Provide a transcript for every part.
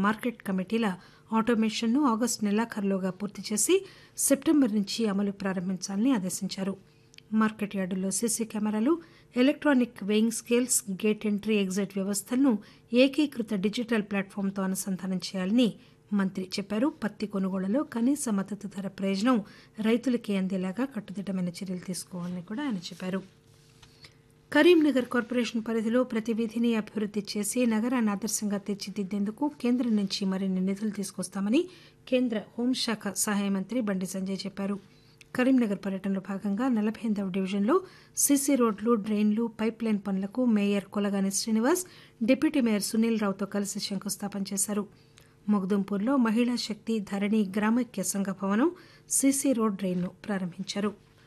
market కమిటీల ఆటోమేషన్ను August నెలాఖరులోగా పూర్తి చేసి సెప్టెంబర్ నుంచి అమలు ప్రారంభించాలని ఆదేశించారు మార్కెట్ యార్డుల్లో CC cameras electronic weighing scales gate entry exit వ్యవస్థలను ఏకీకృత డిజిటల్ ప్లాట్ఫామ్తో అనుసంధానం చేయాలని మంత్రి చెప్పారు పత్తి కొనుగోళ్లలో కనీస మద్దతు ధర ప్రయోజనం రైతులకే అందేలాగా కట్టుదిట్టమైన చర్యలు తీసుకోవాలని కూడా ఆయన చెప్పారు కరీంనగర్ కార్పొరేషన్ పరిధిలో ప్రతి వీధిని అభివృద్ది చేసి నగరాన్ని ఆదర్శంగా తీర్చిదిద్దేందుకు కేంద్రం నుంచి మరిన్ని నిధులు తీసుకొస్తామని కేంద్ర హోంశాఖ సహాయ మంత్రి బండి సంజయ్ చెప్పారు కరీంనగర్ పర్యటనలో భాగంగా నలభై ఎనిమిదవ డివిజన్లో సీసీ రోడ్లు డ్రైన్లు పైప్ లైన్ పనులకు mayor Kolagani Srinivas deputy mayor Sunil రావుతో కలిసి శంకుస్థాపన చేశారు మొగ్దుంపూర్లో మహిళా శక్తి ధరణి గ్రామైక్య సంఘ భవనం సీసీ రోడ్ డ్రైన్ను ప్రారంభించారు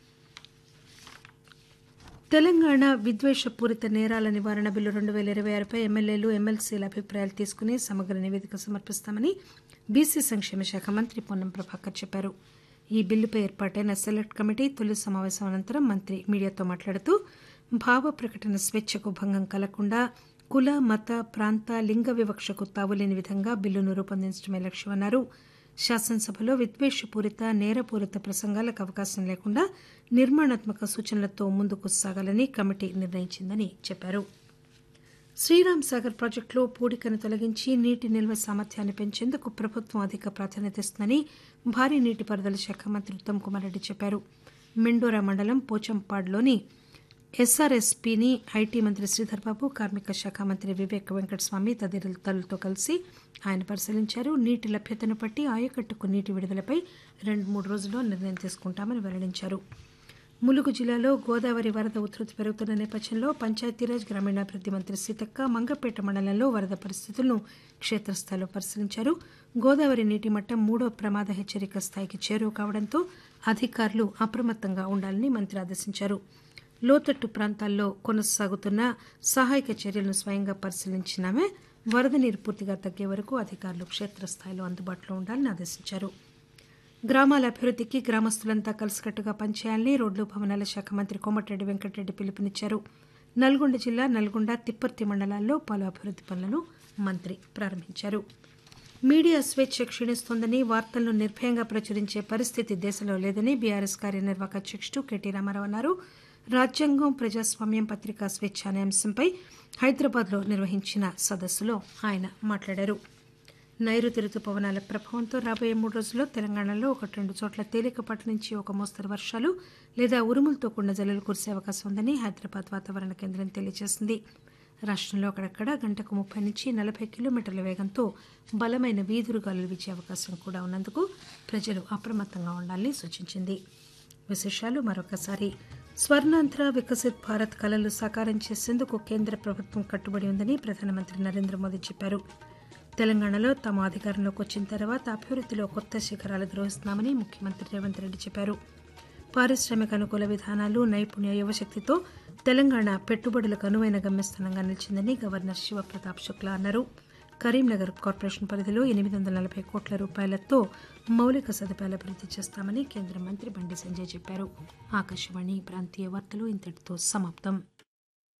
తెలంగాణ విద్వేషపూరిత నేరాల నివారణ బిల్లు రెండు పేల ఇరవై ఆరుపై ఎమ్మెల్యేలు ఎమ్మెల్సీల అభిప్రాయాలు తీసుకుని సమగ్ర నివేదిక సమర్పిస్తామని బీసీ సంక్షేమ శాఖ మంత్రి పొన్నం ప్రభాకర్ చెప్పారు ఈ బిల్లుపై ఏర్పాటైన సెలెక్ట్ కమిటీ తొలి సమావేశం అనంతరం మంత్రి మీడియాతో మాట్లాడుతూ భావ ప్రకటన స్వేచ్ఛకు భంగం కలగకుండా కుల మత ప్రాంత లింగ వివక్షకు తావులేని విధంగా బిల్లును రూపొందించడమే లక్ష్యమన్నారు శాసనసభలో విద్వేషపూరిత నేరపూరిత ప్రసంగాలకు అవకాశం లేకుండా నిర్మాణాత్మక సూచనలతో ముందుకు సాగాలని కమిటీ నిర్ణయించిందని చెప్పారు శ్రీరామ్ సాగర్ ప్రాజెక్టులో పూడికను తొలగించి నీటి నిల్వ సామర్థ్యాన్ని పెంచేందుకు ప్రభుత్వం అధిక ప్రాధాన్యత ఇస్తుందని భారీ నీటిపారుదల శాఖ మంత్రి ఉత్తమ్ కుమార్ రెడ్డి చెప్పారు మెండోరా మండలం పోచంపాడ్లోని ఎస్ఆర్ఎస్పీని ఐటీ మంత్రి శ్రీధర్ బాబు కార్మిక శాఖ మంత్రి వివేక్ వెంకటస్వామి తదితరులతో కలిసి ఆయన పరిశీలించారు నీటి లభ్యతను బట్టి ఆయకట్టుకు నీటి విడుదలపై రెండు మూడు రోజుల్లో నిర్ణయం తీసుకుంటామని వెల్లడించారు ములుగు జిల్లాలో గోదావరి వరద ఉధృతి పెరుగుతున్న నేపథ్యంలో పంచాయతీరాజ్ గ్రామీణాభివృద్ది మంత్రి సీతక్క మంగపేట మండలంలో వరద పరిస్థితులను క్షేత్రస్థాయిలో పరిశీలించారు గోదావరి నీటి మట్టం మూడో ప్రమాద హెచ్చరిక స్థాయికి చేరువ కావడంతో అధికారులు అప్రమత్తంగా ఉండాలని మంత్రి ఆదేశించారు లోతట్టు ప్రాంతాల్లో కొనసాగుతున్న సహాయక చర్యలను స్వయంగా పరిశీలించినామే వరద నీరు పూర్తిగా తగ్గే వరకు అధికారులు క్షేత్రస్థాయిలో అందుబాటులో ఉండాలని ఆదేశించారు గ్రామాల అభివృద్దికి గ్రామస్తులంతా కలిసికట్టుగా పనిచేయాలని రోడ్లు భవనాల శాఖ మంత్రి కోమటిరెడ్డి వెంకటరెడ్డి పిలుపునిచ్చారు నల్గొండ జిల్లా నల్గొండ తిప్పర్తి మండలాల్లో పలు అభివృద్ది పనులను మంత్రి ప్రారంభించారు మీడియా స్వేచ్ఛ క్షీణిస్తోందని వార్తలను నిర్భయంగా ప్రచురించే పరిస్థితి దేశంలో లేదని బీఆర్ఎస్ కార్యనిర్వాహక అధ్యక్షుడు కెటీ రామారావు అన్నారు రాజ్యాంగం ప్రజాస్వామ్యం పత్రికా స్వేచ్ఛ అనే అంశంపై హైదరాబాద్లో నిర్వహించిన సదస్సులో ఆయన మాట్లాడారు నైరుతి రుతుపవనాల ప్రభావంతో రాబోయే మూడు రోజుల్లో తెలంగాణలో ఒకటి రెండు చోట్ల తేలికపాటి నుంచి ఒక మోస్తరు వర్షాలు లేదా ఉరుములతో కూడిన జల్లులు కురిసే అవకాశం ఉందని హైదరాబాద్ వాతావరణ కేంద్రం తెలియజేసింది రాష్టంలో అక్కడక్కడ గంటకు ముప్పై నుంచి నలభై కిలోమీటర్ల వేగంతో బలమైన వీధురు గాలులు వీచే అవకాశం కూడా ఉన్నందుకు ప్రజలు అప్రమత్తంగా ఉండాలని సూచించింది విశేషాలు మరొకసారి స్వర్ణాంధ్ర వికసిత్ భారత్ కలలు సాకారం చేసేందుకు కేంద్ర ప్రభుత్వం కట్టుబడి ఉందని ప్రధానమంత్రి నరేంద్ర మోదీ చెప్పారు తెలంగాణలో తాము అధికారంలోకి వచ్చిన తర్వాత అభివృద్దిలో కొత్త శిఖరాలు ద్రోహిస్తున్నామని ముఖ్యమంత్రి రేవంత్ రెడ్డి చెప్పారు పారిశ్రామిక అనుకూల విధానాలు నైపుణ్య యువశక్తితో తెలంగాణ పెట్టుబడులకు అనువైన గమ్యస్థానంగా నిలిచిందని గవర్నర్ శివప్రతాప్ శుక్లా అన్నారు కరీంనగర్ కార్పొరేషన్ పరిధిలో ఎనిమిది వందల నలభై కోట్ల రూపాయలతో మౌలిక సదుపాయాలు అభివృద్ది చేస్తామని కేంద్ర మంత్రి బండి సంజయ్ చెప్పారు ఆకాశవాణి ప్రాంతీయ వార్తలు ఇంతటితో సమాప్తం